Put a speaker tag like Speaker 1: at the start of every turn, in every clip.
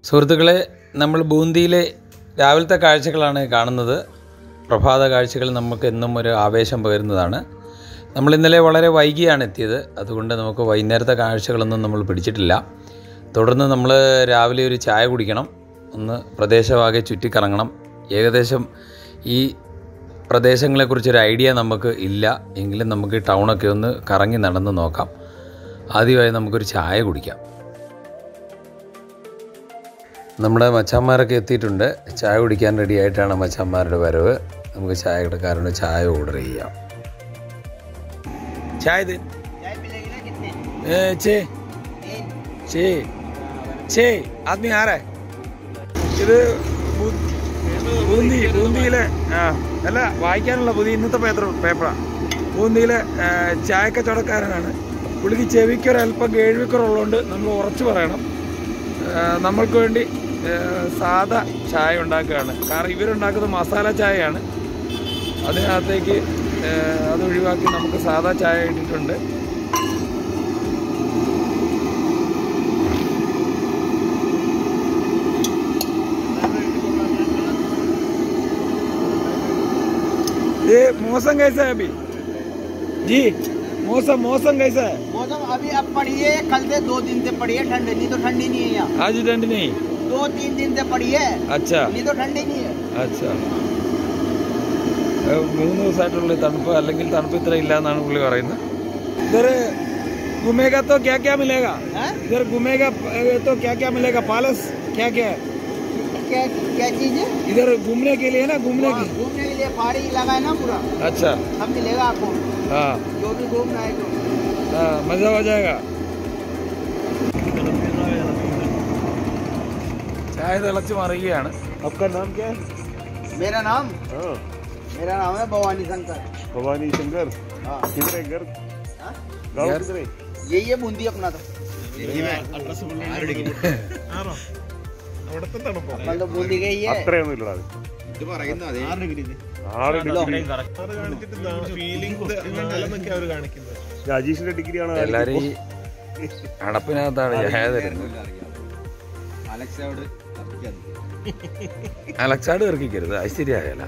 Speaker 1: സുഹൃത്തുക്കളെ നമ്മൾ ബൂന്തിയിലെ രാവിലത്തെ കാഴ്ചകളാണ് കാണുന്നത് പ്രഭാത കാഴ്ചകൾ നമുക്ക് എന്നും ഒരു ആവേശം പകരുന്നതാണ് നമ്മൾ ഇന്നലെ വളരെ വൈകിയാണ് എത്തിയത് അതുകൊണ്ട് നമുക്ക് വൈകുന്നേരത്തെ കാഴ്ചകളൊന്നും നമ്മൾ പിടിച്ചിട്ടില്ല തുടർന്ന് നമ്മൾ രാവിലെ ഒരു ചായ കുടിക്കണം ഒന്ന് പ്രദേശമാകെ ചുറ്റിക്കറങ്ങണം ഏകദേശം ഈ പ്രദേശങ്ങളെക്കുറിച്ചൊരു ഐഡിയ നമുക്ക് ഇല്ല എങ്കിലും നമുക്ക് ഈ ടൗണൊക്കെ ഒന്ന് കറങ്ങി നടന്ന് നോക്കാം ആദ്യമായി നമുക്കൊരു ചായ കുടിക്കാം നമ്മുടെ മച്ചാന്മാരൊക്കെ എത്തിയിട്ടുണ്ട് ചായ കുടിക്കാൻ റെഡി ആയിട്ടാണ് മച്ചാന്മാരുടെ വരവ് നമുക്ക് ചായ കിടക്കാറുണ്ട് ചായ ഓർഡർ ചെയ്യാം ചായ ഇത് ഏ, ചേ ചേ ചേ ആദ്മി ആരെ ഇത് ബൂ- ബൂന്തി ബൂന്തിയിലെ ആ അല്ല വായിക്കാനുള്ള പുതിയ ഇന്നത്തെ പേപ്പർ പേപ്പറാണ് ബൂന്തിയിലെ ആ, ചായക്കച്ചവടക്കാരനാണ് പുള്ളിക്ക് ചെവിക്കൊരല്പം കേൾവിക്കുറവുള്ളതുകൊണ്ട് നമ്മൾ ഉറച്ചു പറയണം ആ, നമ്മൾക്ക് വേണ്ടി ആ, സാദാ ചായ ഉണ്ടാക്കുകയാണ് കാരണം ഇവരുണ്ടാക്കുന്നത് മസാല ചായയാണ് അതിനകത്തേക്ക് ആ, അത് ഒഴിവാക്കി നമുക്ക് സാദാ ചായ ഇട്ടിട്ടുണ്ട് ये मौसम कैसा है अभी जी मौसम मौसम कैसा है
Speaker 2: मौसम अभी अब पड़ी है कल से दो दिन से पड़ी है ठंड नहीं तो ठंडी नहीं है यहाँ
Speaker 1: आज ठंड नहीं
Speaker 2: दो तीन दिन से पड़ी है
Speaker 1: अच्छा
Speaker 2: नहीं तो ठंडी नहीं है
Speaker 1: അച്ഛാ ഏഹ് മൂന്ന് ദിവസമായിട്ടുള്ള തണുപ്പ് അല്ലെങ്കിൽ തണുപ്പ് ഇത്ര ഇല്ല എന്നാണ് പുള്ളി പറയുന്നത് ഇതൊരു घूमेगा तो क्या क्या मिलेगा
Speaker 2: हैं?
Speaker 1: इधर घूमेगा अ, तो क्या क्या मिलेगा पालस क्या क्या है
Speaker 2: क्या क्या चीज है
Speaker 1: इधर घूमने के लिए ना घूमने
Speaker 2: वहाँ
Speaker 1: की
Speaker 2: घूमने के लिए पहाड़ी इलाका है ना पूरा
Speaker 1: अच्छा
Speaker 2: सब मिलेगा आपको
Speaker 1: हाँ
Speaker 2: जो भी घूमना है तो
Speaker 1: हाँ मजा हो जाएगा ചായ തിളച്ച് മറിയുകയാണ്
Speaker 3: आपका नाम क्या है
Speaker 2: मेरा नाम
Speaker 3: हाँ
Speaker 2: मेरा नाम है भवानी शंकर
Speaker 3: भवानी शंकर
Speaker 2: हाँ
Speaker 3: किधर है घर
Speaker 2: हाँ?
Speaker 3: गाँव
Speaker 1: यार।
Speaker 3: किधर है
Speaker 2: यही है बूंदी अपना तो अपन तो बूंदी के ही है
Speaker 3: അത്രയൊന്നും ഇല്ലടാ ആറ് ഡിഗ്രി ഇത് അജീഷിന്റെ ഡിഗ്രി ആണ്
Speaker 1: എല്ലാരും ഈ അടപ്പിനകത്താണ് ചായ തരുന്നത് അലക്സാട് ഇറക്കിക്കരുത് അത് ശരിയാകല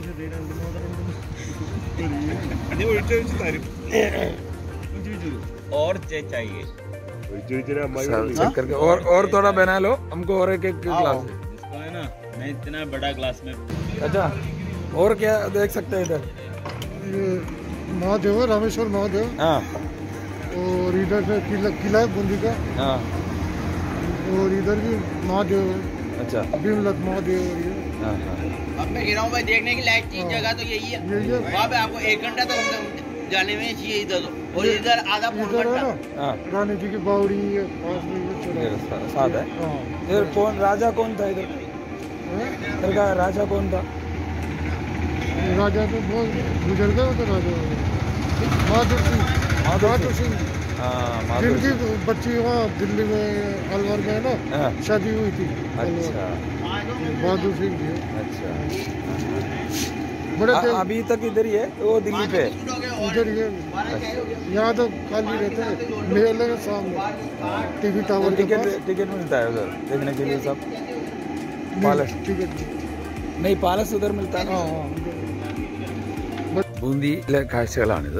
Speaker 3: ഒഴിച്ച് ഒഴിച്ചൊരു അമ്മായി
Speaker 1: शक्कर के और और थोड़ा बना लो हमको और एक एक गिलास
Speaker 4: इसको है ना मैं इतना बड़ा ग्लास में
Speaker 1: अच्छा और क्या देख सकते हैं इधर
Speaker 5: महादेव है रामेश्वर महादेव
Speaker 1: हाँ
Speaker 5: और इधर से किला किला है बूंदी का
Speaker 1: हाँ
Speaker 5: और इधर भी महादेव है
Speaker 1: अच्छा
Speaker 5: भीमलत महादेव और ये
Speaker 1: हाँ हाँ
Speaker 2: अब मैं गिरा हूँ भाई देखने की लायक चीज जगह तो यही है
Speaker 5: यही है
Speaker 2: वहाँ पे आपको एक घंटा तो कम से कम जाने में चाहिए इधर तो और इधर आधा पौन
Speaker 5: इधर है
Speaker 2: घंटा
Speaker 5: ना
Speaker 1: हाँ
Speaker 5: रानी जी की बावड़ी है पास में ये चला
Speaker 1: इधर सा- साथ है
Speaker 5: हाँ
Speaker 1: इधर कौन राजा कौन था इधर
Speaker 5: हैं?
Speaker 1: इधर का राजा कौन था
Speaker 5: राजा तो बहुत गुजर गए वो तो राजा बहादुर सिंह बहादुर सिंह
Speaker 1: हाँ माधुर
Speaker 5: जिनकी बच्ची वहाँ दिल्ली में अलवर में है ना
Speaker 1: हाँ
Speaker 5: शादी हुई थी अलवर
Speaker 1: अच्छा
Speaker 5: बहादुर सिंह जी
Speaker 1: अच्छा
Speaker 5: बड़े
Speaker 1: अ-
Speaker 5: थे
Speaker 1: अभी तक इधर ही है वो दिल्ली पे
Speaker 5: इधर ये यहाँ तो खाली रहते हैं मेले के सामने टीवी टावर के
Speaker 1: टिकट
Speaker 5: पास
Speaker 1: टिकट मिलता है उधर देखने के लिए सब पालस
Speaker 5: टिकट
Speaker 1: नहीं പാലസ് ഉദർ മിൽത്താ
Speaker 5: हाँ हाँ
Speaker 1: ബൂന്തിയിലെ കാഴ്ചകളാണിത്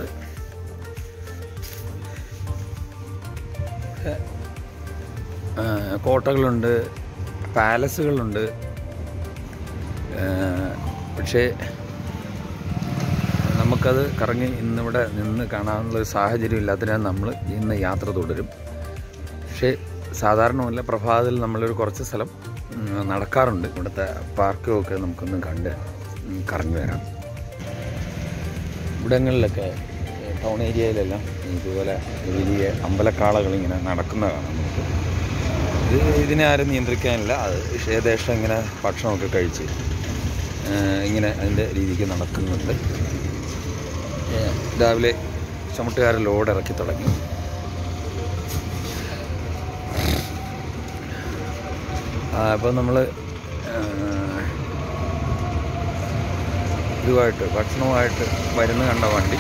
Speaker 1: ആ, കോട്ടകളുണ്ട് പാലസുകളുണ്ട് ആ, പക്ഷേ നമുക്കത് കറങ്ങി ഇന്നിവിടെ നിന്ന് കാണാനുള്ള ഒരു സാഹചര്യം ഇല്ലാത്തതിനാൽ നമ്മൾ ഇന്ന് യാത്ര തുടരും പക്ഷേ സാധാരണമല്ല പ്രഭാതത്തിൽ നമ്മളൊരു കുറച്ച് സ്ഥലം ഉം, നടക്കാറുണ്ട് ഇവിടുത്തെ പാർക്കും ഒക്കെ നമുക്കൊന്ന് കണ്ട് ഉം, കറങ്ങി വരാം ഇവിടങ്ങളിലൊക്കെ ടൗൺ ഏരിയയിലെല്ലാം ഇതുപോലെ വലിയ അമ്പലക്കാളകൾ ഇങ്ങനെ നടക്കുന്ന കാണാം നമുക്ക് ഇത് ഇതിനെ ആരും നിയന്ത്രിക്കാനില്ല അത് ഏകദേശം ഇങ്ങനെ ഭക്ഷണമൊക്കെ കഴിച്ച് ആ, ഇങ്ങനെ അതിൻ്റെ രീതിക്ക് നടക്കുന്നുണ്ട് ഏ, രാവിലെ ചുമട്ടുകാരൻ ലോഡ് ഇറക്കി തുടങ്ങി അപ്പോൾ നമ്മൾ ഇതുമായിട്ട് ഭക്ഷണവുമായിട്ട് വരുന്ന കണ്ട വണ്ടി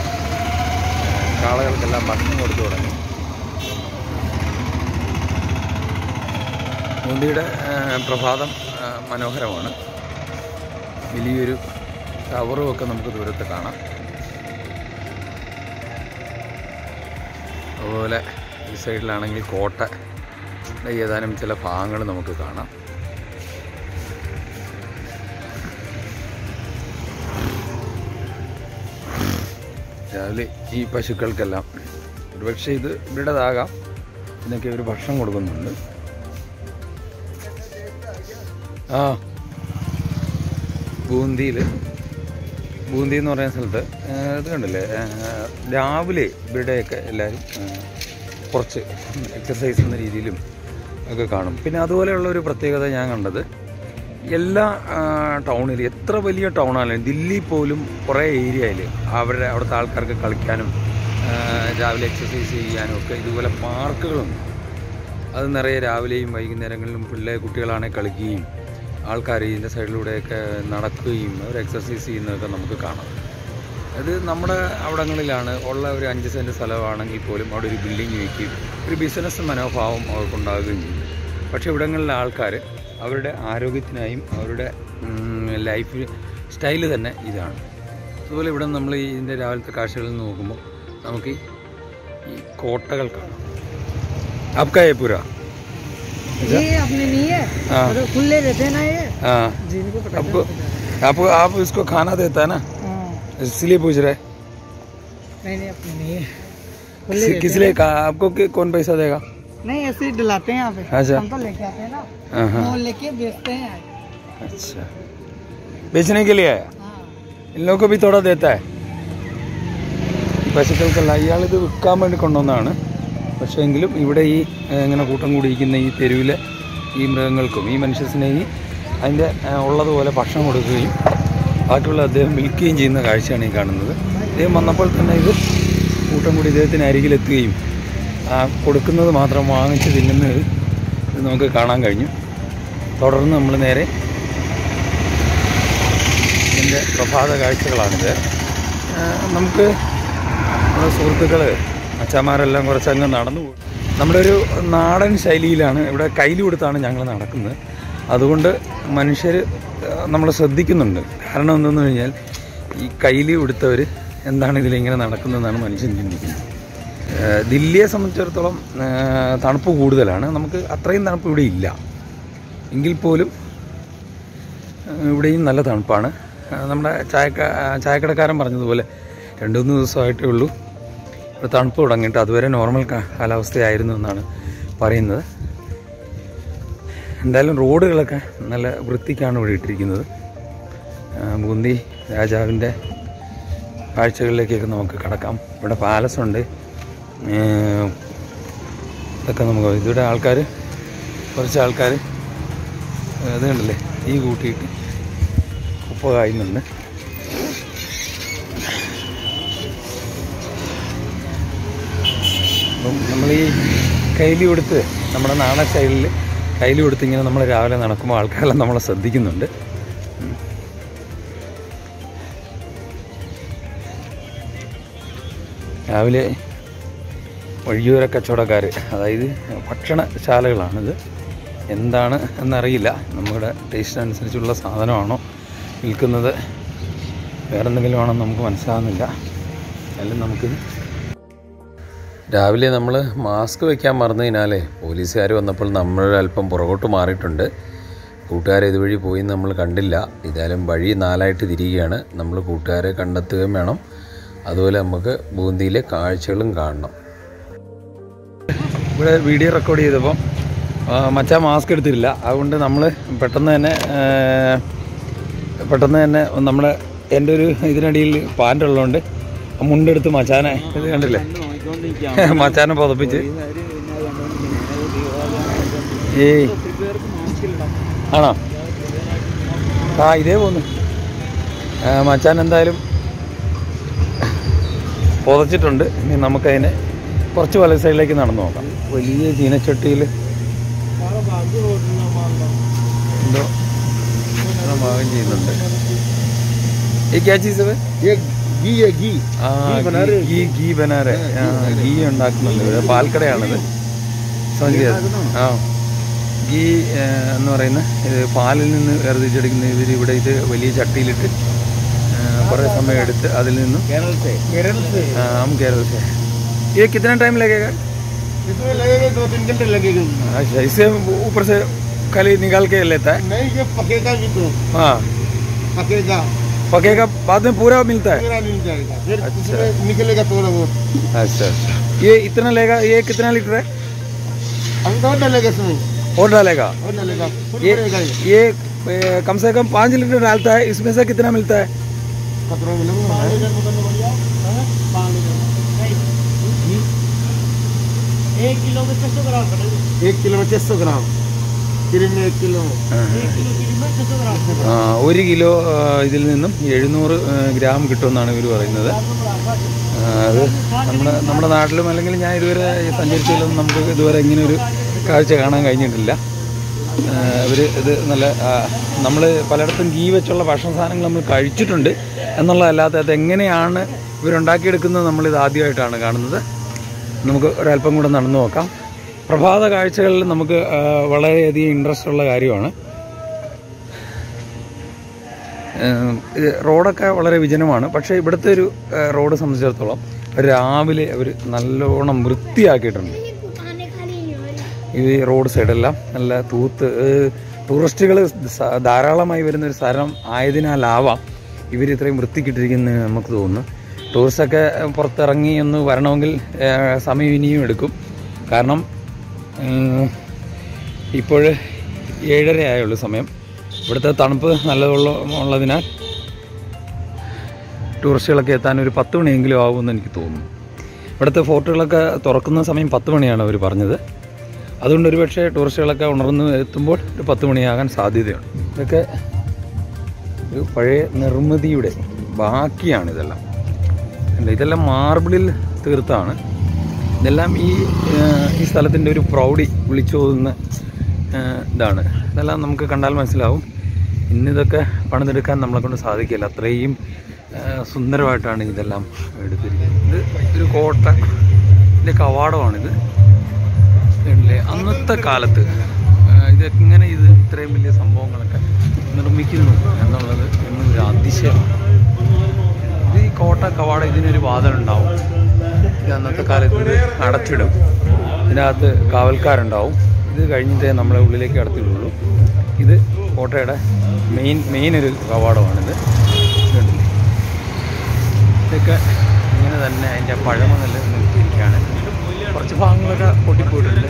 Speaker 1: കാളകൾക്കെല്ലാം ഭക്ഷണം കൊടുത്തു തുടങ്ങി ബൂന്തിയുടെ ആ, പ്രഭാതം ആ, മനോഹരമാണ് വലിയൊരു ടവറും ഒക്കെ നമുക്ക് ദൂരത്ത് കാണാം അതുപോലെ ഈ സൈഡിലാണെങ്കിൽ കോട്ട ഏതാനും ചില ഭാഗങ്ങൾ നമുക്ക് കാണാം രാവിലെ ഈ പശുക്കൾക്കെല്ലാം ഒരുപക്ഷെ ഇത് ഇവരുടേതാകാം ഇതിനൊക്കെ ഒരു ഭക്ഷണം കൊടുക്കുന്നുണ്ട് ആ ബൂന്തിയിൽ ബൂന്തി എന്ന് പറയുന്ന സ്ഥലത്ത് ആ, ഇത് കണ്ടില്ലേ ആ, രാവിലെ ഇവിടെയൊക്കെ എല്ലാവരും ആ, കുറച്ച് എക്സസൈസ് എന്ന രീതിയിലും ഒക്കെ കാണും പിന്നെ അതുപോലെയുള്ള ഒരു പ്രത്യേകത ഞാൻ കണ്ടത് എല്ലാ ടൗണിൽ എത്ര വലിയ ടൗണായാലും ദില്ലി പോലും കുറേ ഏരിയയിൽ അവരുടെ അവിടുത്തെ ആൾക്കാർക്ക് കളിക്കാനും ആ, രാവിലെ എക്സസൈസ് ചെയ്യാനും ഒക്കെ ഇതുപോലെ പാർക്കുകളുണ്ട് അത് നിറയെ രാവിലെയും വൈകുന്നേരങ്ങളിലും പിള്ളേ കുട്ടികളാണെങ്കിൽ കളിക്കുകയും ആൾക്കാർ ഇതിൻ്റെ സൈഡിലൂടെയൊക്കെ നടക്കുകയും അവർ എക്സസൈസ് ചെയ്യുന്നതൊക്കെ നമുക്ക് കാണാം അത് നമ്മുടെ അവിടങ്ങളിലാണ് ഉള്ള ഒരു അഞ്ച് സെൻറ്റ് സ്ഥലമാണെങ്കിൽ പോലും അവിടെ ഒരു ബിൽഡിംഗ് വയ്ക്കുകയും ഒരു ബിസിനസ് മനോഭാവം അവർക്കുണ്ടാകുകയും ചെയ്യും പക്ഷേ ഇവിടങ്ങളിലെ ആൾക്കാർ അവരുടെ ആരോഗ്യത്തിനായും അവരുടെ ലൈഫ് സ്റ്റൈല് തന്നെ ഇതാണ് അതുപോലെ ഇവിടെ നമ്മൾ ഈ ഇതിൻ്റെ രാവിലത്തെ കാഴ്ചകളിൽ നിന്ന് നോക്കുമ്പോൾ നമുക്ക് ഈ- ഈ കോട്ടകൾ കാണാം അബ്കായപുര
Speaker 5: ये अपने नहीं है
Speaker 1: हाँ
Speaker 5: और खुले रहते हैं ना ये
Speaker 1: हाँ
Speaker 5: जिनको पता
Speaker 1: आपको आपको आप इसको खाना देता है ना
Speaker 5: हाँ
Speaker 1: इसलिए पूछ रहे
Speaker 5: नहीं नहीं अपने नहीं है खुले
Speaker 1: किस- किस लिए कहा आपको कि कौन पैसा देगा
Speaker 5: नहीं ऐसे ही डलाते हैं यहाँ पे
Speaker 1: अच्छा।
Speaker 5: हम तो लेके आते हैं ना
Speaker 1: हाँ हाँ
Speaker 5: वो लेके बेचते हैं
Speaker 1: अच्छा बेचने के लिए आया
Speaker 5: हाँ
Speaker 1: इन लोगों को भी थोड़ा देता है പശുക്കൾക്കല്ല ഇയാളിത് വിൽക്കാൻ വേണ്ടി കൊണ്ടുവന്നതാണ് പക്ഷേ എങ്കിലും ഇവിടെ ഈ ഏഹ്, ഇങ്ങനെ കൂട്ടം കൂടിയിരിക്കുന്ന ഈ തെരുവിലെ ഈ മൃഗങ്ങൾക്കും ഈ മനുഷ്യ സ്നേഹി അതിൻ്റെ ഏഹ്, ഉള്ളതുപോലെ ഭക്ഷണം കൊടുക്കുകയും ബാക്കിയുള്ള അദ്ദേഹം വിൽക്കുകയും ചെയ്യുന്ന കാഴ്ചയാണ് ഈ കാണുന്നത് അദ്ദേഹം വന്നപ്പോൾ തന്നെ ഇത് കൂട്ടം കൂടി ഇദ്ദേഹത്തിന് അരികിലെത്തുകയും ആ കൊടുക്കുന്നത് മാത്രം വാങ്ങിച്ച് തിന്നുന്നത് ഇത് നമുക്ക് കാണാൻ കഴിഞ്ഞു തുടർന്ന് നമ്മൾ നേരെ ഇതിൻ്റെ പ്രഭാത കാഴ്ചകളാണിത് ആ, നമുക്ക് നമ്മുടെ സുഹൃത്തുക്കൾ അച്ഛന്മാരെല്ലാം കുറച്ചങ്ങ് നടന്നു പോകും നമ്മുടെ ഒരു നാടൻ ശൈലിയിലാണ് ഇവിടെ കയ്യിൽ കൊടുത്താണ് ഞങ്ങൾ നടക്കുന്നത് അതുകൊണ്ട് മനുഷ്യർ നമ്മൾ ശ്രദ്ധിക്കുന്നുണ്ട് കാരണം എന്തെന്ന് കഴിഞ്ഞാൽ ഈ കയ്യിൽ കൊടുത്തവർ എന്താണ് ഇതിലിങ്ങനെ നടക്കുന്നതെന്നാണ് മനുഷ്യൻ ചിന്തിക്കുന്നത് ആ, ദില്ലിയെ സംബന്ധിച്ചിടത്തോളം ആ, തണുപ്പ് കൂടുതലാണ് നമുക്ക് അത്രയും തണുപ്പ് ഇവിടെ ഇല്ല എങ്കിൽ പോലും ഏഹ് ഇവിടെയും നല്ല തണുപ്പാണ് ഏഹ് നമ്മുടെ ചായക്ക ആ, ചായക്കടക്കാരൻ പറഞ്ഞതുപോലെ രണ്ട് മൂന്ന് ദിവസമായിട്ടേ ഉള്ളൂ ഇവിടെ തണുപ്പ് തുടങ്ങിയിട്ട് അതുവരെ നോർമൽ കാ- കാലാവസ്ഥയായിരുന്നു എന്നാണ് പറയുന്നത് എന്തായാലും റോഡുകളൊക്കെ നല്ല വൃത്തിക്കാണ് ഇവിടെ ഇട്ടിരിക്കുന്നത് ഏഹ് ബൂന്തി രാജാവിൻ്റെ കാഴ്ചകളിലേക്കൊക്കെ നമുക്ക് കടക്കാം ഇവിടെ പാലസുണ്ട് ഏഹ് ഇതൊക്കെ നമുക്ക് ഇതിവിടെ ആൾക്കാർ കുറച്ച് ആൾക്കാർ അത് കണ്ടില്ലേ തീ കൂട്ടിയിട്ട് ഉപ്പ് കായുന്നുണ്ട് അപ്പം നമ്മൾ ഈ കയ്യിൽ കൊടുത്ത് നമ്മുടെ നാടൻ സ്റ്റൈലിൽ കയ്യിൽ കൊടുത്ത് ഇങ്ങനെ നമ്മൾ രാവിലെ നടക്കുമ്പോൾ ആൾക്കാരെല്ലാം നമ്മളെ ശ്രദ്ധിക്കുന്നുണ്ട് ഉം. രാവിലെ വഴിയോര കച്ചവടക്കാർ അതായത് ഭക്ഷണശാലകളാണിത് എന്താണ് എന്നറിയില്ല നമ്മുടെ ടേസ്റ്റ് അനുസരിച്ചുള്ള സാധനമാണോ വിൽക്കുന്നത് വേറെ എന്തെങ്കിലും ആണോ നമുക്ക് മനസ്സിലാകുന്നില്ല എന്നാലും നമുക്കിത് രാവിലെ നമ്മൾ മാസ്ക് വെക്കാൻ മറന്നതിനാലേ പോലീസുകാർ വന്നപ്പോൾ നമ്മൾ അല്പം പുറകോട്ട് മാറിയിട്ടുണ്ട് കൂട്ടുകാരെ ഇതുവഴി പോയി നമ്മൾ കണ്ടില്ല ഇതായാലും വഴി നാലായിട്ട് തിരികുകയാണ് നമ്മൾ കൂട്ടുകാരെ കണ്ടെത്തുകയും വേണം അതുപോലെ നമുക്ക് ബൂന്തിയിലെ കാഴ്ചകളും കാണണം ഇവിടെ വീഡിയോ റെക്കോർഡ് ചെയ്തപ്പോൾ മച്ചാൻ മാസ്ക് എടുത്തിട്ടില്ല അതുകൊണ്ട് നമ്മൾ പെട്ടെന്ന് തന്നെ ആ, പെട്ടെന്ന് തന്നെ നമ്മുടെ എൻ്റെ ഒരു ഇതിനിടയിൽ പാൻ്റ് ഉള്ളതുകൊണ്ട് ആ മുണ്ടെടുത്ത് മച്ചാനെ ഇത് കണ്ടില്ലേ മച്ചാനെ പുതപ്പിച്ച് ഏയ് ആണോ ആ ഇതേ പോന്നു ആ, മച്ചാൻ എന്തായാലും പുതച്ചിട്ടുണ്ട് ഇനി നമുക്കതിനെ കുറച്ച് വല സൈഡിലേക്ക് നടന്നു നോക്കാം വലിയ ചീനച്ചട്ടിയിൽ എന്തോ എന്തോ പാകം ചെയ്യുന്നുണ്ട് ഈ ക്യാ ചീസ് है
Speaker 3: ये घी है घी
Speaker 1: ആ ഗീ ഗീ ബനാരെ ആ ഗീ ഉണ്ടാക്കുന്നുണ്ട് ഇവിടെ പാൽക്കടയാണിത് സമഞ്ചിയത് ആ ഗീ ആ, എന്ന് പറയുന്ന ഇത് പാലിൽ നിന്ന് വേർതിരിച്ചെടുക്കുന്ന ഇവർ ഇവിടെ ഇത് വലിയ ചട്ടിയിലിട്ട് ആ, കുറേ സമയം എടുത്ത് അതിൽ നിന്നും
Speaker 3: केरल से केरल से
Speaker 1: ആ, हम केरल से ये कितना टाइम लगेगा
Speaker 5: इसमें लगेगा दो तीन घंटे लगेगा
Speaker 1: अच्छा इससे ऊपर से खाली निकाल के लेता है
Speaker 5: नहीं ये पकेगा भी तो
Speaker 1: हाँ
Speaker 5: पकेगा
Speaker 1: पकेगा बाद में पूरा मिलता है
Speaker 5: पूरा मिल जाएगा फिर
Speaker 1: अच्छा।
Speaker 5: उसमें निकलेगा थोड़ा बहुत
Speaker 1: अच्छा अच्छा ये इतना लेगा ये कितना लीटर है
Speaker 5: हम तो और डालेगा इसमें
Speaker 1: और डालेगा
Speaker 5: और डालेगा फुल
Speaker 1: ये
Speaker 5: पड़ेगा ये
Speaker 1: ये ए, कम से कम पाँच लीटर डालता है इसमें से कितना मिलता है
Speaker 5: खतरों में लगूंगा
Speaker 2: एक किलो में छह सौ ग्राम पड़ेगा
Speaker 5: एक किलो में छह सौ ग्राम क्रीम में एक किलो
Speaker 2: एक किलो किलो में छह सौ ग्राम
Speaker 1: ആ, ഒരു കിലോ ആ, ഇതിൽ നിന്നും എഴുന്നൂറ് ആ, ഗ്രാം കിട്ടുമെന്നാണ് ഇവർ പറയുന്നത് ആ, അത് നമ്മുടെ നമ്മുടെ നാട്ടിലും അല്ലെങ്കിൽ ഞാൻ ഇതുവരെ സഞ്ചരിച്ചതിലൊന്നും നമുക്ക് ഇതുവരെ ഇങ്ങനെ ഒരു കാഴ്ച കാണാൻ കഴിഞ്ഞിട്ടില്ല ഇവർ ഇത് നല്ല നമ്മൾ പലയിടത്തും ഗീ വെച്ചുള്ള ഭക്ഷണ സാധനങ്ങൾ നമ്മൾ കഴിച്ചിട്ടുണ്ട് എന്നുള്ളതല്ലാതെ അതെങ്ങനെയാണ് ഇവരുണ്ടാക്കിയെടുക്കുന്നത് നമ്മളിത് ആദ്യമായിട്ടാണ് കാണുന്നത് നമുക്ക് ഒരല്പം കൂടെ നടന്നു നോക്കാം പ്രഭാത കാഴ്ചകളിൽ നമുക്ക് ആ, വളരെയധികം ഇൻട്രസ്റ്റ് ഉള്ള കാര്യമാണ് ഏഹ് ഇത് റോഡൊക്കെ വളരെ വിജനമാണ് പക്ഷേ ഇവിടുത്തെ ഒരു ഏഹ് റോഡ് സംബന്ധിച്ചിടത്തോളം രാവിലെ അവർ നല്ലോണം വൃത്തിയാക്കിയിട്ടുണ്ട് ഇത് ഈ റോഡ് സൈഡെല്ലാം നല്ല തൂത്ത് ടൂറിസ്റ്റുകൾ ധാരാളമായി വരുന്ന ഒരു സ്ഥലം ആയതിനാലാവാം ഇവർ ഇത്രയും വൃത്തിക്കിട്ടിരിക്കുന്നത് നമുക്ക് തോന്നുന്നു ടൂറിസ്റ്റൊക്കെ പുറത്തിറങ്ങി ഒന്ന് വരണമെങ്കിൽ ഏഹ് സമയം ഇനിയും എടുക്കും കാരണം ഇപ്പോൾ ഏഴര ആയുള്ളൂ സമയം ഇവിടുത്തെ തണുപ്പ് നല്ലതുള്ള ഉള്ളതിനാൽ ടൂറിസ്റ്റുകളൊക്കെ എത്താൻ ഒരു പത്ത് മണിയെങ്കിലും ആവുമെന്ന് എനിക്ക് തോന്നുന്നു ഇവിടുത്തെ ഫോർട്ടുകളൊക്കെ തുറക്കുന്ന സമയം പത്ത് മണിയാണ് അവർ പറഞ്ഞത് അതുകൊണ്ട് ഒരു പക്ഷേ ടൂറിസ്റ്റുകളൊക്കെ ഉണർന്ന് എത്തുമ്പോൾ ഒരു പത്ത് മണിയാകാൻ സാധ്യതയുണ്ട് ഇതൊക്കെ ഒരു പഴയ നിർമ്മിതിയുടെ ബാക്കിയാണ് ഇതെല്ലാം അല്ല ഇതെല്ലാം മാർബിളിൽ തീർത്താണ് ഇതെല്ലാം ഈ ഏഹ്, ഈ സ്ഥലത്തിൻ്റെ ഒരു പ്രൗഢി വിളിച്ചോതുന്ന ഏഹ്, ഇതാണ് ഇതെല്ലാം നമുക്ക് കണ്ടാൽ മനസ്സിലാവും ഇന്നിതൊക്കെ പണിതെടുക്കാൻ നമ്മളെ കൊണ്ട് സാധിക്കില്ല അത്രയും ഏഹ്, സുന്ദരമായിട്ടാണ് ഇതെല്ലാം എടുത്തിരിക്കുന്നത് ഇത് ഒരു കോട്ട ഇതിൻ്റെ കവാടമാണിത് ഇല്ലേ അന്നത്തെ കാലത്ത് ഏഹ്, ഇതെങ്ങനെ ഇത് ഇത്രയും വലിയ സംഭവങ്ങളൊക്കെ നിർമ്മിക്കുന്നു എന്നുള്ളത് ഇന്നും ഒരു അതിശയമാണ് ഇത് ഈ കോട്ട കവാടം ഇതിനൊരു വാതിലുണ്ടാവും ഇത് അന്നത്തെ കാലത്ത് ഇത് അടച്ചിടും ഇതിനകത്ത് കാവൽക്കാരുണ്ടാവും ഇത് കഴിഞ്ഞിട്ടേ നമ്മളെ ഉള്ളിലേക്ക് കടത്തിയിട്ടുള്ളൂ ഇത് കോട്ടയുടെ മെയിൻ മെയിൻ ഒരു കവാടമാണിത് ഇതുണ്ടല്ലേ? ഇതൊക്കെ ഇങ്ങനെ തന്നെ അതിൻ്റെ പഴമ നല്ല നിർത്തിയിരിക്കുകയാണ് കുറച്ച് ഭാഗങ്ങളൊക്കെ പൊട്ടിപ്പോയിട്ടുണ്ട്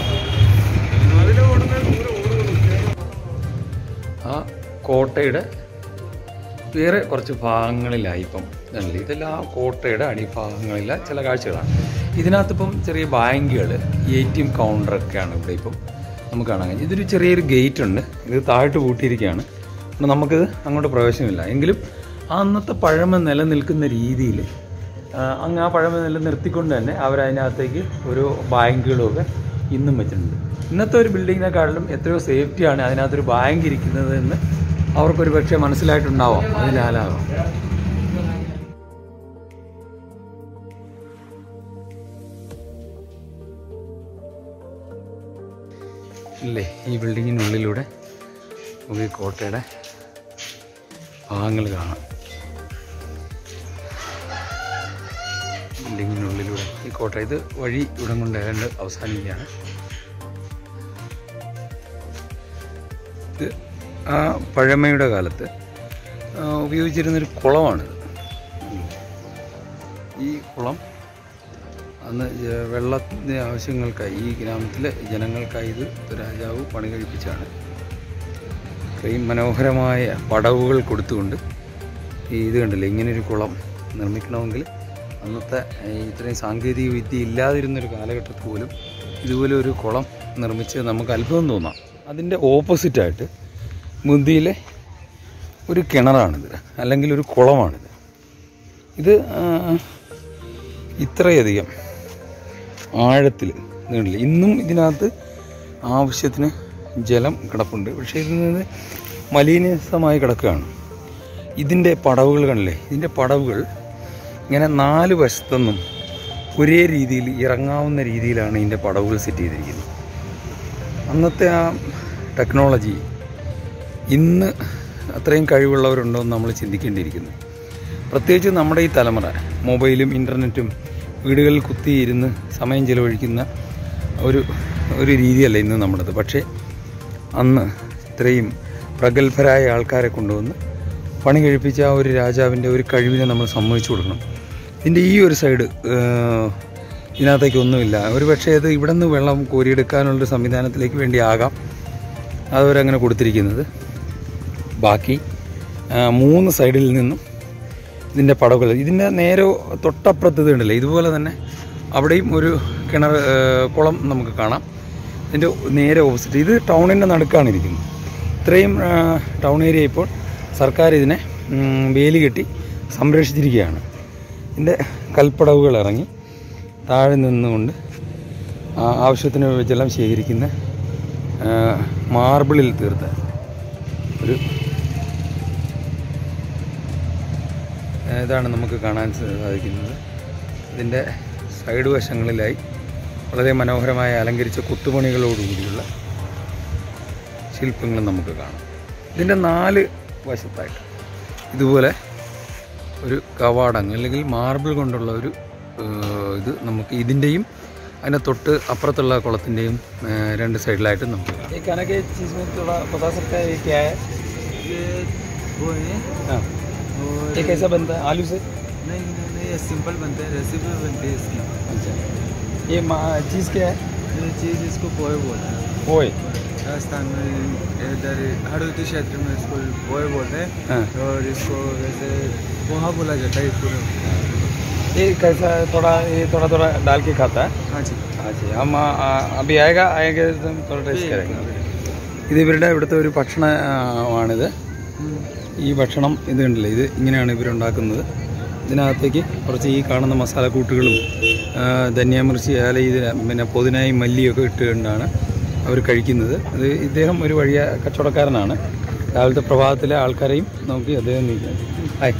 Speaker 1: ആ കോട്ടയുടെ വേറെ കുറച്ച് ഭാഗങ്ങളിലായി ഇപ്പം ഇതുണ്ടല്ലേ ഇതെല്ലാം ആ കോട്ടയുടെ അടിഭാഗങ്ങളിലെ ചില കാഴ്ചകളാണ് ഇതിനകത്തിപ്പം ചെറിയ ബാങ്കുകൾ എ ടി എം കൗണ്ടറൊക്കെയാണ് ഇവിടെ ഇപ്പം നമുക്ക് കാണാൻ കഴിയും ഇതൊരു ചെറിയൊരു ഗേറ്റ് ഉണ്ട് ഇത് താഴ്ത്ത് പൂട്ടിയിരിക്കുകയാണ് അപ്പോൾ നമുക്കിത് അങ്ങോട്ട് പ്രവേശനമില്ല എങ്കിലും ആ അന്നത്തെ പഴമ നിലനിൽക്കുന്ന രീതിയിൽ അങ്ങ് ആ പഴമ നിലനിർത്തിക്കൊണ്ട് തന്നെ അവരതിനകത്തേക്ക് ഓരോ ബാങ്കുകളുമൊക്കെ ഇന്നും വെച്ചിട്ടുണ്ട് ഇന്നത്തെ ഒരു ബിൽഡിങ്ങിനെക്കാട്ടിലും എത്രയോ സേഫ്റ്റിയാണ് അതിനകത്തൊരു ബാങ്ക് ഇരിക്കുന്നത് എന്ന് അവർക്കൊരു പക്ഷേ മനസ്സിലായിട്ടുണ്ടാവാം അതിനാലാവാം ഇല്ലേ ഈ ബിൽഡിങ്ങിനുള്ളിലൂടെ നമുക്ക് ഈ കോട്ടയുടെ ഭാഗങ്ങൾ കാണാം ബിൽഡിങ്ങിനുള്ളിലൂടെ ഈ കോട്ട ഇത് വഴി ഇവിടം കൊണ്ട് ഏതാണ്ട് അവസാനിക്കുകയാണ് ഇത് ആ പഴമയുടെ കാലത്ത് ആ, ഉപയോഗിച്ചിരുന്നൊരു കുളമാണിത് ഈ കുളം അന്ന് ജ- വെള്ളത്തിൻ്റെ ആവശ്യങ്ങൾക്കായി ഈ ഗ്രാമത്തിലെ ജനങ്ങൾക്കായി ഇത് രാജാവ് പണി കഴിപ്പിച്ചാണ് ഇത്രയും മനോഹരമായ പടവുകൾ കൊടുത്തുകൊണ്ട് ഈ ഇത് കണ്ടില്ലേ ഇങ്ങനൊരു കുളം നിർമ്മിക്കണമെങ്കിൽ അന്നത്തെ ഈ ഇത്രയും സാങ്കേതിക വിദ്യ ഇല്ലാതിരുന്നൊരു കാലഘട്ടത്തിൽ പോലും ഇതുപോലെ ഒരു കുളം നിർമ്മിച്ച് നമുക്ക് അത്ഭുതം തോന്നാം അതിൻ്റെ ഓപ്പോസിറ്റായിട്ട് മുന്തിയിലെ ഒരു കിണറാണിത് അല്ലെങ്കിൽ ഒരു കുളമാണിത് ഇത് ആ, ഇത്രയധികം ആഴത്തിൽ നീണ്ടില്ല ഇന്നും ഇതിനകത്ത് ആവശ്യത്തിന് ജലം കിടപ്പുണ്ട് പക്ഷേ ഇതിൽ നിന്ന് മലിനീസമായി കിടക്കുകയാണ് ഇതിൻ്റെ പടവുകൾ കണ്ടില്ലേ ഇതിൻ്റെ പടവുകൾ ഇങ്ങനെ നാല് വശത്തുനിന്നും ഒരേ രീതിയിൽ ഇറങ്ങാവുന്ന രീതിയിലാണ് ഇതിൻ്റെ പടവുകൾ സെറ്റ് ചെയ്തിരിക്കുന്നത് അന്നത്തെ ആ ടെക്നോളജി ഇന്ന് അത്രയും കഴിവുള്ളവരുണ്ടോ എന്ന് നമ്മൾ ചിന്തിക്കേണ്ടിയിരിക്കുന്നു പ്രത്യേകിച്ച് നമ്മുടെ ഈ തലമുറ മൊബൈലും ഇൻ്റർനെറ്റും വീടുകളിൽ കുത്തിയിരുന്ന് സമയം ചിലവഴിക്കുന്ന ഒരു ഒരു രീതിയല്ല ഇന്ന് നമ്മുടേത് പക്ഷേ അന്ന് ഇത്രയും പ്രഗത്ഭരായ ആൾക്കാരെ കൊണ്ടുവന്ന് പണി കഴിപ്പിച്ച ആ ഒരു രാജാവിൻ്റെ ഒരു കഴിവിനെ നമ്മൾ സമ്മതിച്ചു കൊടുക്കണം ഇതിൻ്റെ ഈ ഒരു സൈഡ് ഇതിനകത്തേക്ക് ഒന്നുമില്ല ഒരു പക്ഷേ അത് ഇവിടെ നിന്ന് വെള്ളം കോരിയെടുക്കാനുള്ളൊരു സംവിധാനത്തിലേക്ക് വേണ്ടി ആകാം അതവരങ്ങനെ കൊടുത്തിരിക്കുന്നത് ബാക്കി ആ, മൂന്ന് സൈഡിൽ നിന്നും ഇതിൻ്റെ പടവുകൾ ഇതിൻ്റെ നേരെ തൊട്ടപ്പുറത്ത് ഇത് ഉണ്ടല്ലോ ഇതുപോലെ തന്നെ അവിടെയും ഒരു കിണർ ആ, കുളം നമുക്ക് കാണാം ഇതിൻ്റെ നേരെ ഓപ്പോസിറ്റ് ഇത് ടൗണിൻ്റെ നടുക്കാണ് ഇരിക്കുന്നത് ഇത്രയും ആ, ടൗൺ ഏരിയ ഇപ്പോൾ സർക്കാർ ഇതിനെ ഉം, വേലി കെട്ടി സംരക്ഷിച്ചിരിക്കുകയാണ് ഇതിൻ്റെ കൽപ്പടവുകൾ ഇറങ്ങി താഴെ നിന്നുകൊണ്ട് ആ, ആവശ്യത്തിന് ജലം ശേഖരിക്കുന്ന ആ, മാർബിളിൽ തീർത്ത ഒരു ഇതാണ് നമുക്ക് കാണാൻ സാധിക്കുന്നത് ഇതിൻ്റെ സൈഡ് വശങ്ങളിലായി വളരെ മനോഹരമായ അലങ്കരിച്ച കൊത്തുപണികളോടുകൂടിയുള്ള ശില്പങ്ങൾ നമുക്ക് കാണാം ഇതിൻ്റെ നാല് വശത്തായിട്ട് ഇതുപോലെ ഒരു കവാടങ്ങൾ അല്ലെങ്കിൽ മാർബിൾ കൊണ്ടുള്ള ഒരു ഏഹ്, ഇത് നമുക്ക് ഇതിൻ്റെയും അതിൻ്റെ തൊട്ട് അപ്പുറത്തുള്ള കുളത്തിൻ്റെയും ഏഹ്, രണ്ട് സൈഡിലായിട്ട് നമുക്ക് കാണാം ഈ കനക ചീസ് बता सकते हैं ये क्या है
Speaker 4: ये वो है
Speaker 1: हाँ
Speaker 4: और
Speaker 1: ये कैसा बनता है आलू से
Speaker 4: नहीं नहीं नहीं ये सिंपल बनता है रेसिपी बनती है इसकी
Speaker 1: अच्छा ये चीज़ क्या है
Speaker 4: ये चीज़ इसको पोहे बोलते हैं
Speaker 1: पोए
Speaker 4: राजस्थान में इधर हड़ौती क्षेत्र में इसको पोहे बोलते हैं
Speaker 1: हाँ
Speaker 4: और इसको वैसे पोहा बोला जाता है पूरा
Speaker 1: ये कैसा है थोड़ा ये थोड़ा थोड़ा डाल के खाता है
Speaker 4: हाँ जी
Speaker 1: हाँ जी हम आ, आ, अभी आएगा आएंगे तो हम थोड़ा टेस्ट करेंगे ഇത് ഇവരുടെ ഇവിടുത്തെ ഒരു ഭക്ഷണമാണിത് ഈ ഭക്ഷണം ഇത് കണ്ടില്ലേ ഇത് ഇങ്ങനെയാണ് ഇവരുണ്ടാക്കുന്നത് ഇതിനകത്തേക്ക് കുറച്ച് ഈ കാണുന്ന മസാലക്കൂട്ടുകളും ആ, ധന്യാമിർച്ചി അല്ല ഇത് പിന്നെ പുതിനയും മല്ലിയൊക്കെ ഇട്ടുകൊണ്ടാണ് അവർ കഴിക്കുന്നത് അത് ഇദ്ദേഹം ഒരു വഴിയ കച്ചവടക്കാരനാണ് രാവിലത്തെ പ്രഭാതത്തിലെ ആൾക്കാരെയും നോക്കി അദ്ദേഹം നീക്കുക ഹായ്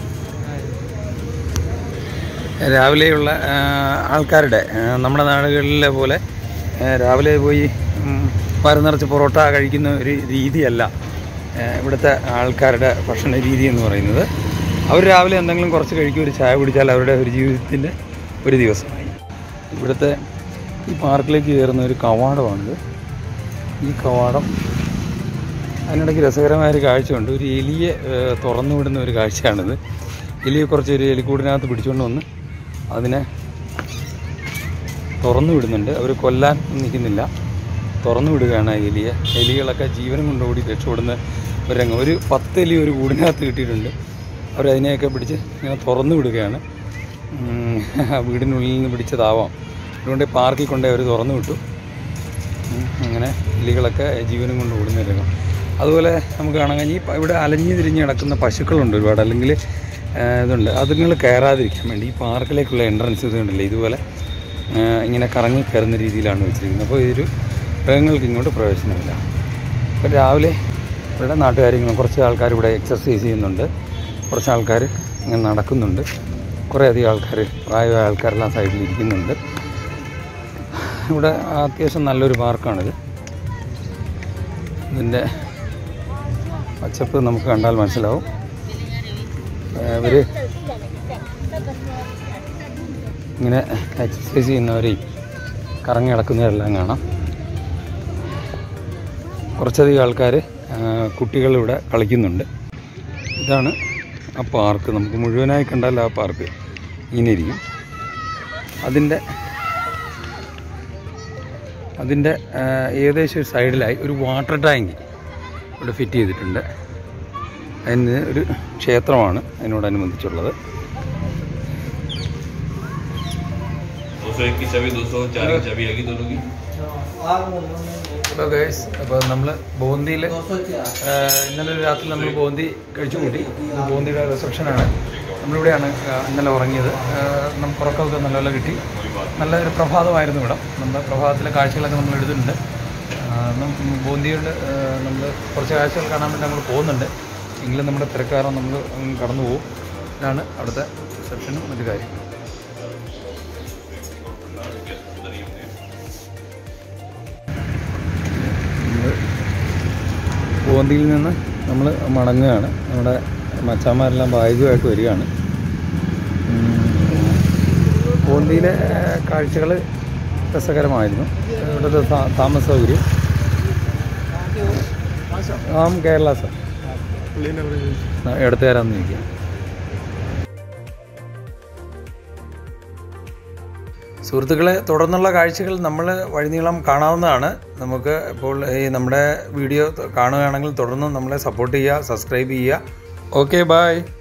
Speaker 1: രാവിലെയുള്ള ആ, ആൾക്കാരുടെ ആ, നമ്മുടെ നാടുകളിലെ പോലെ ആ, രാവിലെ പോയി ഉം, വയറ് നിറച്ച് പൊറോട്ട കഴിക്കുന്ന ഒരു രീതിയല്ല ആ, ഇവിടുത്തെ ആൾക്കാരുടെ ഭക്ഷണ രീതി എന്ന് പറയുന്നത് അവർ രാവിലെ എന്തെങ്കിലും കുറച്ച് കഴിക്കും ഒരു ചായ കുടിച്ചാൽ അവരുടെ ഒരു ജീവിതത്തിൻ്റെ ഒരു ദിവസമായി ഇവിടുത്തെ ഈ പാർക്കിലേക്ക് കയറുന്ന ഒരു കവാടമാണിത് ഈ കവാടം അതിനിടയ്ക്ക് രസകരമായ ഒരു കാഴ്ചയുണ്ട് ഒരു എലിയെ ഏഹ്, തുറന്നു വിടുന്ന ഒരു കാഴ്ചയാണിത് എലിയെ കുറച്ച് ഒരു എലിക്കൂടിനകത്ത് പിടിച്ചുകൊണ്ട് വന്ന് അതിനെ തുറന്നു വിടുന്നുണ്ട് അവർ കൊല്ലാൻ നിൽക്കുന്നില്ല തുറന്നു വിടുകയാണ് ആ എലിയെ എലികളൊക്കെ ജീവനും കൊണ്ടുകൂടി രക്ഷപ്പെടുന്ന ഒരു രംഗം ഒരു പത്ത് എലി ഒരു കൂടിനകത്ത് കിട്ടിയിട്ടുണ്ട് അവർ അതിനെയൊക്കെ പിടിച്ച് ഇങ്ങനെ തുറന്നു വിടുകയാണ് ഉം, വീടിനുള്ളിൽ നിന്ന് പിടിച്ചതാവാം അതുകൊണ്ട് പാർക്കിൽ കൊണ്ടേ അവർ തുറന്നു വിട്ടു ഉം, അങ്ങനെ എലികളൊക്കെ ജീവനും കൊണ്ട് ഓടുന്ന രംഗം അതുപോലെ നമുക്ക് കാണാൻ കഴിഞ്ഞ് ഈ പ- ഇവിടെ അലഞ്ഞു തിരിഞ്ഞ് കിടക്കുന്ന പശുക്കളുണ്ട് ഒരുപാട് അല്ലെങ്കിൽ ആ, ഇതുണ്ട് അതുങ്ങൾ കയറാതിരിക്കാൻ വേണ്ടി ഈ പാർക്കിലേക്കുള്ള എൻട്രൻസ് ഇത് കണ്ടില്ലേ ഇതുപോലെ ആ, ഇങ്ങനെ കറങ്ങി കയറുന്ന രീതിയിലാണ് വെച്ചിരിക്കുന്നത് അപ്പോൾ ഇതൊരു മൃഗങ്ങൾക്ക് ഇങ്ങോട്ട് പ്രവേശനമില്ല അപ്പോൾ രാവിലെ ഇവിടെ നാട്ടുകാര്യങ്ങളും കുറച്ച് ആൾക്കാർ ഇവിടെ എക്സർസൈസ് ചെയ്യുന്നുണ്ട് കുറച്ച് ആൾക്കാർ ഇങ്ങനെ നടക്കുന്നുണ്ട് കുറേയധികം ആൾക്കാർ പ്രായമായ ആൾക്കാരെല്ലാം സൈഡിൽ ഇരിക്കുന്നുണ്ട് ഇവിടെ അത്യാവശ്യം നല്ലൊരു പാർക്കാണിത് ഇതിൻ്റെ പച്ചപ്പ് നമുക്ക് കണ്ടാൽ മനസ്സിലാവും ഇവർ ഇങ്ങനെ എക്സസൈസ് ചെയ്യുന്നവരെയും കറങ്ങി നടക്കുന്നവരെല്ലാം കാണാം കുറച്ചധികം ആൾക്കാർ കുട്ടികളിവിടെ കളിക്കുന്നുണ്ട് ഇതാണ് ആ പാർക്ക് നമുക്ക് മുഴുവനായി കണ്ടാൽ ആ പാർക്ക് ഇങ്ങനെ ഇരിക്കും അതിൻ്റെ അതിൻ്റെ ആ, ഏകദേശം ഒരു സൈഡിലായി ഒരു വാട്ടർ ടാങ്ക് ഇവിടെ ഫിറ്റ് ചെയ്തിട്ടുണ്ട് അതിന് ഒരു ക്ഷേത്രമാണ് അതിനോടനുബന്ധിച്ചുള്ളത് ഹലോ ഗൈസ് അപ്പോൾ നമ്മൾ ബോന്തിയിൽ ഇന്നലെ ഒരു രാത്രി നമ്മൾ ബോന്തി കഴിച്ചു കൂട്ടി ഇത് ബോന്തിയുടെ റിസപ്ഷനാണ് നമ്മളിവിടെയാണ് ആ, ഇന്നലെ ഉറങ്ങിയത് ആ, നമുക്ക് ഉറക്കമൊക്കെ നല്ലപോലെ കിട്ടി നല്ലൊരു പ്രഭാതമായിരുന്നു ഇവിടെ നമ്മുടെ പ്രഭാതത്തിലെ കാഴ്ചകളൊക്കെ നമ്മൾ എടുത്തിട്ടുണ്ട് ആ, നം- ബോന്തിയുടെ നമ്മൾ കുറച്ച് കാഴ്ചകൾ കാണാൻ വേണ്ടി നമ്മൾ പോകുന്നുണ്ട് എങ്കിലും നമ്മുടെ തിരക്കാരം നമ്മൾ അങ്ങ് കടന്നു പോകും ഇതാണ് അവിടുത്തെ റിസപ്ഷനും മറ്റു കാര്യങ്ങളും പോന്തിയിൽ നിന്ന് നമ്മൾ മടങ്ങുകയാണ് നമ്മുടെ മച്ചാന്മാരെല്ലാം ബാഗുമായിട്ട് വരികയാണ് പോന്തിയിലെ കാഴ്ചകൾ രസകരമായിരുന്നു ഇവിടുത്തെ താ- താമസ സൗകര്യം ആം കേരള സർ എടുത്തു തരാമെന്ന് ചോദിക്കാം സുഹൃത്തുക്കളെ തുടർന്നുള്ള കാഴ്ചകൾ നമ്മൾ വഴിനീളം കാണാവുന്നതാണ് നമുക്ക് ഇപ്പോൾ ഈ നമ്മുടെ വീഡിയോ കാണുകയാണെങ്കിൽ തുടർന്ന് നമ്മളെ സപ്പോർട്ട് ചെയ്യുക സബ്സ്ക്രൈബ് ചെയ്യുക ഓക്കെ ബായ്